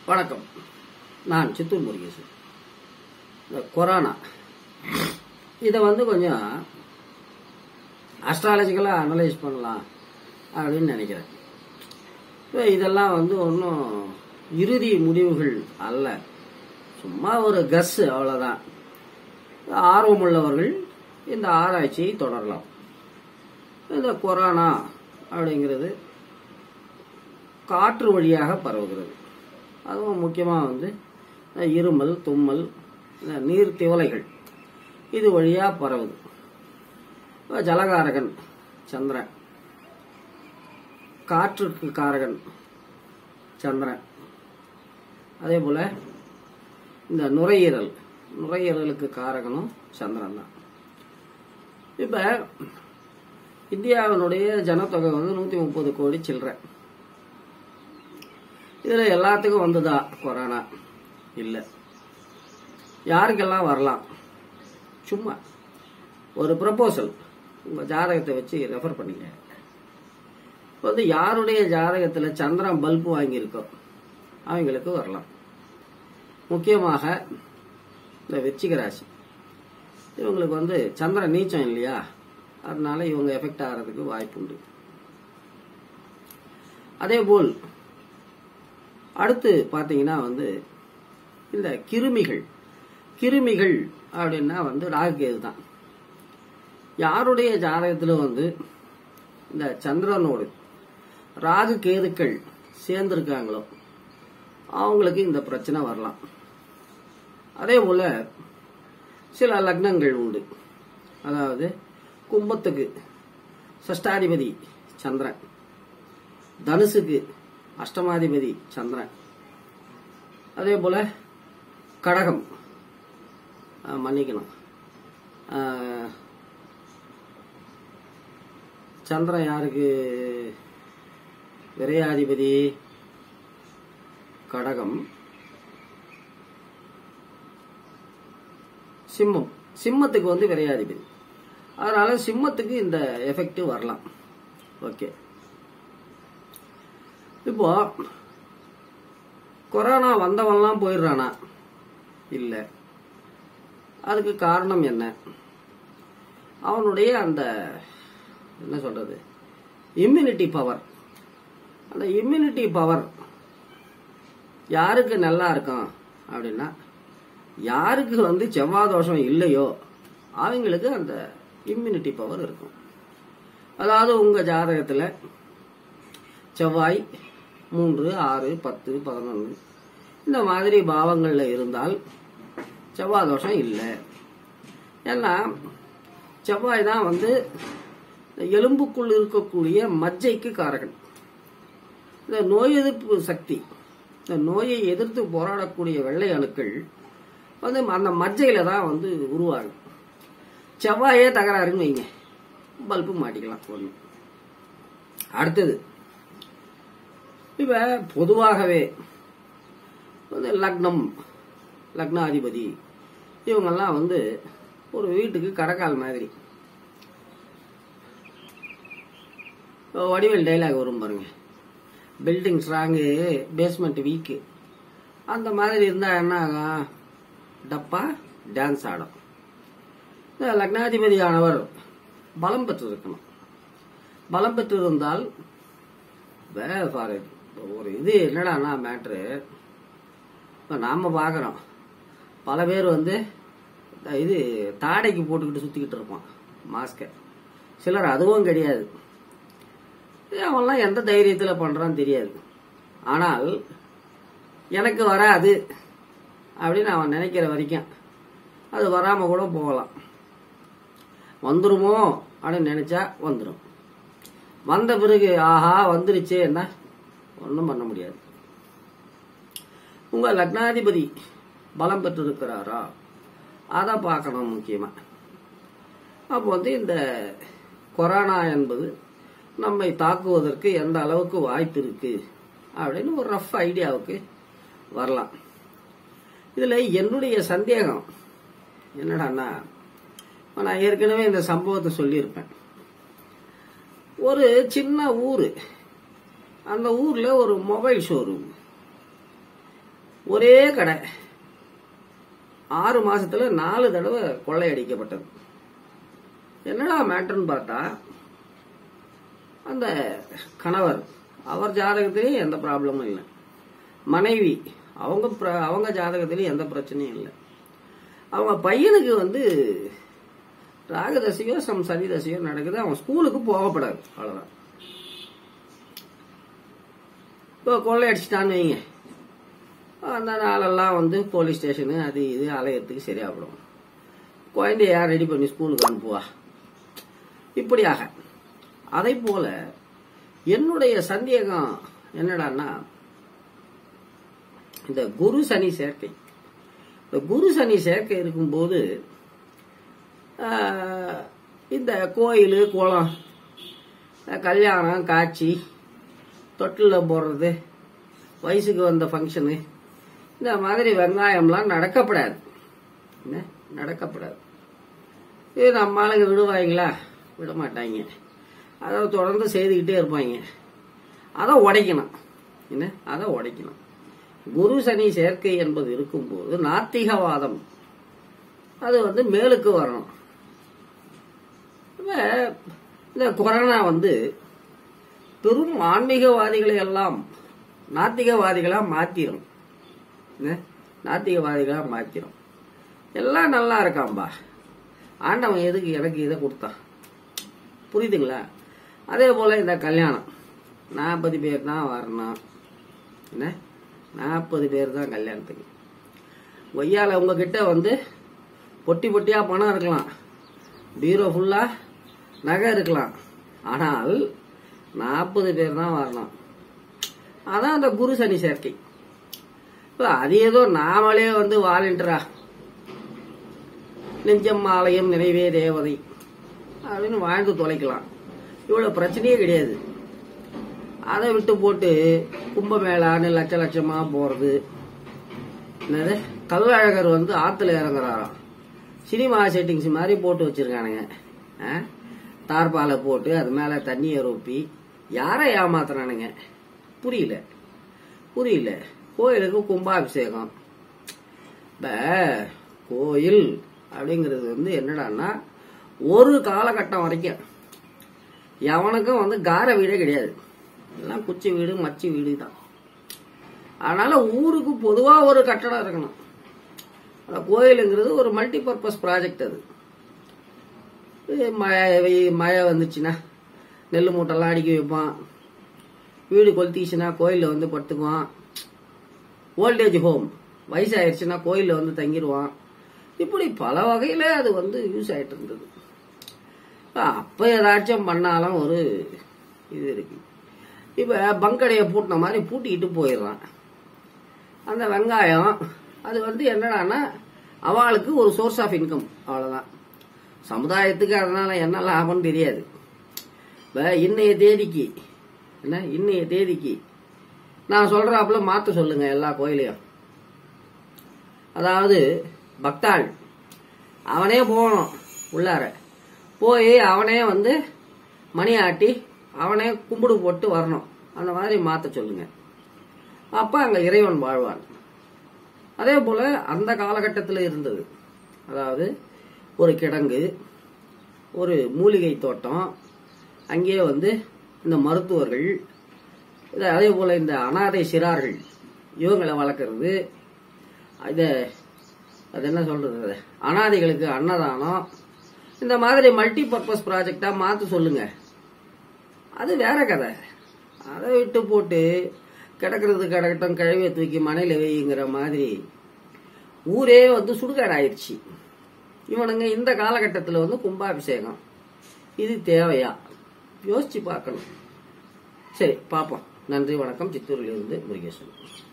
வணக்கம் நான் சித்தூர் முருகேசன் இந்த கொரோனா இதை வந்து கொஞ்சம் அஸ்ட்ராலஜிக்கலாக அனலைஸ் பண்ணலாம் அப்படின்னு நினைக்கிறேன் இப்போ இதெல்லாம் வந்து ஒன்றும் இறுதி முடிவுகள் அல்ல சும்மா ஒரு கஸ் அவ்வளோதான் ஆர்வமுள்ளவர்கள் இந்த ஆராய்ச்சியை தொடரலாம் இந்த கொரோனா அப்படிங்கிறது காற்று வழியாக பரவுகிறது அதுவும் முக்கியமாக வந்து இந்த இருமல் தும்மல் இந்த நீர் திவலைகள் இது வழியாக பரவுது இப்ப ஜலகாரகன் சந்திரன் காற்றுக்கு காரகன் சந்திரன் அதே போல இந்த நுரையீரல் நுரையீரலுக்கு காரகனும் சந்திரன் தான் இப்ப இந்தியாவினுடைய ஜனத்தொகை வந்து நூத்தி முப்பது கோடி சில்லற இதுல எல்லாத்துக்கும் வந்துதா கொரோனா இல்ல யாருக்கெல்லாம் வரலாம் சும்மா ஒரு ப்ரப்போசல் உங்க ஜாதகத்தை வச்சு ரெஃபர் பண்ணிக்க வந்து யாருடைய ஜாதகத்துல சந்திரன் பல்பு வாங்கியிருக்கோ அவங்களுக்கு வரலாம் முக்கியமாக இந்த விருச்சிக ராசி இவங்களுக்கு வந்து சந்திரன் நீச்சம் இல்லையா அதனால இவங்க எஃபெக்ட் ஆகிறதுக்கு வாய்ப்பு உண்டு அதே போல் அடுத்து பாத்தீங்கன்னா வந்து இந்த கிருமிகள் கிருமிகள் அப்படின்னா வந்து ராகுகேது தான் யாருடைய ஜாதகத்துல வந்து இந்த சந்திரனோடு ராகு கேதுக்கள் சேர்ந்திருக்காங்களோ அவங்களுக்கு இந்த பிரச்சனை வரலாம் அதே போல சில லக்னங்கள் உண்டு அதாவது கும்பத்துக்கு சஷ்டாதிபதி சந்திரன் தனுசுக்கு அஷ்டமாதிபதி சந்திரன் அதே போல கடகம் ஆ, மன்னிக்கணும் ஆ, சந்திரன் யாருக்கு விரையாதிபதி கடகம் சிம்மம் சிம்மத்துக்கு வந்து விரையாதிபதி அதனால சிம்மத்துக்கு இந்த எஃபெக்ட் வரலாம் ஓகே இப்போ கொரோனா வந்தவன்லாம் போயிடுறானா இல்ல அதுக்கு காரணம் என்ன அவனுடைய அந்த என்ன சொல்றது இம்யூனிட்டி பவர் அந்த இம்யூனிட்டி பவர் யாருக்கு நல்லா இருக்கும் அப்படின்னா யாருக்கு வந்து செவ்வாய் தோஷம் இல்லையோ அவங்களுக்கு அந்த இம்யூனிட்டி பவர் இருக்கும் அதாவது உங்க ஜாதகத்துல செவ்வாய் மூன்று ஆறு பத்து பதினொன்று இந்த மாதிரி பாவங்கள்ல இருந்தால் செவ்வாய் தோஷம் இல்லை ஏன்னா செவ்வாய் தான் வந்து இந்த எலும்புக்குள் இருக்கக்கூடிய மஜ்ஜைக்கு காரகன் இந்த நோய் எதிர்ப்பு சக்தி இந்த நோயை எதிர்த்து போராடக்கூடிய வெள்ளை அணுக்கள் வந்து அந்த மஜ்ஜையில தான் வந்து உருவாகும் செவ்வாயே தகராறுன்னு வைங்க பல்பு மாட்டிக்கலாம் ஒன்று அடுத்தது இப்ப பொதுவாகவே வந்து லக்னம் லக்னாதிபதி இவங்கெல்லாம் வந்து ஒரு வீட்டுக்கு கரக்கால் மாதிரி இப்போ வடிவேல் டைலாக் வரும் பாருங்க பில்டிங் ஸ்ட்ராங்கு பேஸ்மெண்ட் வீக்கு அந்த மாதிரி இருந்தா என்ன ஆகும் டப்பா டான்ஸ் ஆடும் இந்த லக்னாதிபதியானவர் பலம் பெற்று இருக்கணும் பலம் பெற்று இருந்தால் வேற ஃபார் ஒரு இது என்னடான்னா மேட்ரு இப்போ நாம பார்க்குறோம் பல பேர் வந்து இந்த இது தாடைக்கு போட்டுக்கிட்டு சுற்றிக்கிட்டு இருப்பான் மாஸ்கை சிலர் அதுவும் கிடையாது அவன்லாம் எந்த தைரியத்தில் பண்ணுறான்னு தெரியாது ஆனால் எனக்கு வராது அப்படின்னு அவன் நினைக்கிற வரைக்கும் அது வராமல் கூட போகலாம் வந்துருமோ அப்படின்னு நினைச்சா வந்துடும் வந்த பிறகு ஆஹா வந்துருச்சேன்னா ஒன்றும் பண்ண முடியாது உங்க லக்னாதிபதி பலம் பெற்றிருக்கிறாரா அதை பார்க்கணும் முக்கியமா அப்போ வந்து இந்த கொரோனா என்பது நம்மை தாக்குவதற்கு எந்த அளவுக்கு வாய்ப்பு இருக்கு அப்படின்னு ஒரு ரஃப் ஐடியாவுக்கு வரலாம் இதுல என்னுடைய சந்தேகம் என்னடான்னா இப்ப நான் ஏற்கனவே இந்த சம்பவத்தை சொல்லியிருப்பேன் ஒரு சின்ன ஊரு அந்த ஊர்ல ஒரு மொபைல் ஷோரூம் ஒரே கடை ஆறு மாசத்துல நாலு தடவை கொள்ளையடிக்கப்பட்டது என்னடா மேட்டர்னு பார்த்தா அந்த கணவர் அவர் ஜாதகத்திலேயும் எந்த ப்ராப்ளமும் இல்லை மனைவி அவங்க பிர- அவங்க ஜாதகத்திலேயும் எந்த பிரச்சனையும் இல்லை அவங்க பையனுக்கு வந்து ராகதசையோ சம் சனி தசையோ நடக்குது அவன் ஸ்கூலுக்கு போகப்படாது அவ்வளவுதான் இப்போ கொள்ளை அடிச்சிட்டான்னு வைங்க அந்த நாளெல்லாம் வந்து போலீஸ் ஸ்டேஷனு அது இது அலையறதுக்கு சரியாகிடும் குழந்தைய யார் ரெடி பண்ணி ஸ்கூலுக்கு அனுப்புவா இப்படியாக அதை போல என்னுடைய சந்தேகம் என்னடான்னா இந்த குரு சனி சேர்க்கை இந்த குரு சனி சேர்க்கை இருக்கும்போது ஆஹ், இந்த கோயில் குளம் அஹ், கல்யாணம் காட்சி தொட்டிலில் போடுறது வயசுக்கு வந்த ஃபங்க்ஷனு இந்த மாதிரி வெங்காயம்லாம் நடக்கப்படாது என்ன நடக்கப்படாது இது நம்ம ஆளுங்க விடுவாங்களா விட மாட்டாங்க அதை தொடர்ந்து செய்துக்கிட்டே இருப்பாங்க அதை உடைக்கணும் என்ன அதை உடைக்கணும் குரு சனி சேர்க்கை என்பது இருக்கும்போது நாத்திகவாதம் அது வந்து மேலுக்கு வரணும் இப்ப இந்த கொரோனா வந்து பெரும் ஆன்மீகவாதிகளை எல்லாம் நாத்திகவாதிகளா மாத்திரும் என்ன? நாத்திகவாதிகளா மாத்திரும் எல்லாம் நல்லா இருக்காம்பா ஆண்டவன் எதுக்கு எனக்கு இதை கொடுத்தான் புரியுதுங்களா அதே போல இந்த கல்யாணம் நாற்பது பேர் தான் வரணும் என்ன நாற்பது பேர் தான் கல்யாணத்துக்கு கொய்யால உங்ககிட்ட வந்து பொட்டி பொட்டியா பணம் இருக்கலாம் பீரோ ஃபுல்லா நகை இருக்கலாம் ஆனால் நாற்பது பேர் தான் வரணும் அதான் அந்த குரு சனி சேர்க்கை இப்ப அது ஏதோ நாமளே வந்து வாலண்டியரா நெஞ்சம் ஆலயம் நினைவே தேவதை அப்படின்னு வாழ்ந்து தொலைக்கலாம் இவ்வளவு பிரச்சனையே கிடையாது அதை விட்டு போட்டு கும்பமேளான்னு லட்ச லட்சமா போறது என்னது கல்லழகர் வந்து ஆத்துல இறங்குறாராம் சினிமா செட்டிங்ஸ் மாதிரி போட்டு வச்சிருக்கானுங்க ஆ? தார்பாலை போட்டு அது மேல தண்ணியை ரொப்பி யாரை ஏமாத்துறானுங்க புரியல புரியல கோயிலுக்கு கும்பாபிஷேகம் இப்ப கோயில் அப்படிங்கிறது வந்து என்னடான்னா ஒரு காலகட்டம் வரைக்கும் எவனுக்கும் வந்து கார வீடே கிடையாது எல்லாம் குச்சி வீடு மச்சி வீடு தான் அதனால ஊருக்கு பொதுவா ஒரு கட்டடம் இருக்கணும் அந்த கோயிலுங்கிறது ஒரு மல்டி பர்பஸ் ப்ராஜெக்ட் அது இது மழை வெயி- மழை வந்துச்சுன்னா நெல் மூட்டைலாம் அடுக்கி வைப்பான் வீடு கொளுத்திச்சுன்னா கோயிலில் வந்து படுத்துக்குவான் ஓல்டேஜ் ஹோம் வயசாயிருச்சுன்னா கோயிலில் வந்து தங்கிடுவான் இப்படி பல வகையில அது வந்து யூஸ் ஆயிட்டு இருந்தது அப்ப ஏதாச்சும் பண்ணாலும் ஒரு இது இருக்கு இப்ப பங்கடையை பூட்டின மாதிரி பூட்டிக்கிட்டு போயிடுறான் அந்த வெங்காயம் அது வந்து என்னடான்னா அவளுக்கு ஒரு சோர்ஸ் ஆஃப் இன்கம் அவ்வளவுதான் சமுதாயத்துக்கு அதனால என்ன லாபம்னு தெரியாது இப்ப இன்னைய தேதிக்கு என்ன இன்னைய தேதிக்கு நான் சொல்றாப்புல மாத்த சொல்லுங்க எல்லா கோயிலையும் அதாவது பக்தாள் அவனே போகணும் உள்ளார போய் அவனே வந்து மணி ஆட்டி அவனே கும்பிடு போட்டு வரணும் அந்த மாதிரி மாத்த சொல்லுங்க அப்ப அங்க இறைவன் வாழ்வான் அதே போல அந்த காலகட்டத்தில் இருந்தது அதாவது ஒரு கிடங்கு ஒரு மூலிகை தோட்டம் அங்கேயே வந்து இந்த மருத்துவர்கள் இது அதே போல இந்த அனாதை சிறார்கள் இவங்களை வளர்க்கறது இத அது என்ன சொல்றது அது? அனாதைகளுக்கு அன்னதானம் இந்த மாதிரி மல்டி பர்பஸ் ப்ராஜெக்டா மாத்த சொல்லுங்க அது வேற கதை அதை விட்டு போட்டு கிடக்கிறது கிடக்கட்டும் கழுவிய தூக்கி மனையில வைங்கிற மாதிரி ஊரே வந்து சுடுகாடு ஆயிடுச்சு இவனுங்க இந்த காலகட்டத்தில் வந்து கும்பாபிஷேகம் இது தேவையா யோசிச்சு பார்க்கணும் சரி பார்ப்போம் நன்றி வணக்கம் சித்தூரிலிருந்து முருகேசன்